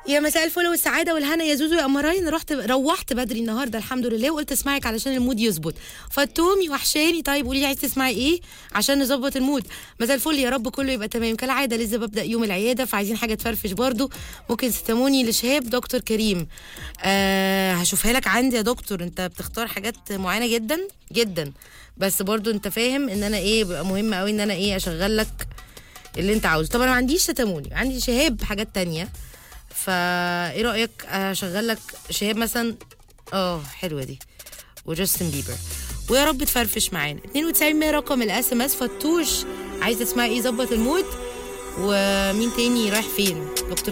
يا مساء الفل والسعادة والهنا يا زوزو يا قمراين رحت روحت بدري النهارده الحمد لله وقلت اسمعك علشان المود يظبط فتومي وحشاني طيب قولي لي عايز تسمعي ايه عشان نظبط المود مساء الفل يا رب كله يبقى تمام كالعادة لسه ببدأ يوم العيادة فعايزين حاجة تفرفش برضو ممكن تستموني لشهاب دكتور كريم آه هشوفها لك عندي يا دكتور انت بتختار حاجات معينة جدا جدا بس برضو انت فاهم ان انا ايه بيبقى مهم قوي ان انا ايه اشغل لك اللي انت عاوزه طبعا ما عنديش ستاموني عندي شهاب حاجات تانية فا ايه رايك اشغل لك شهاب مثلا اه حلوه دي وجاستن بيبر ويا رب تفرفش معانا 92 100 رقم الاس ام اس فتوش عايز تسمعي ايه ظبط المود ومين تاني رايح فين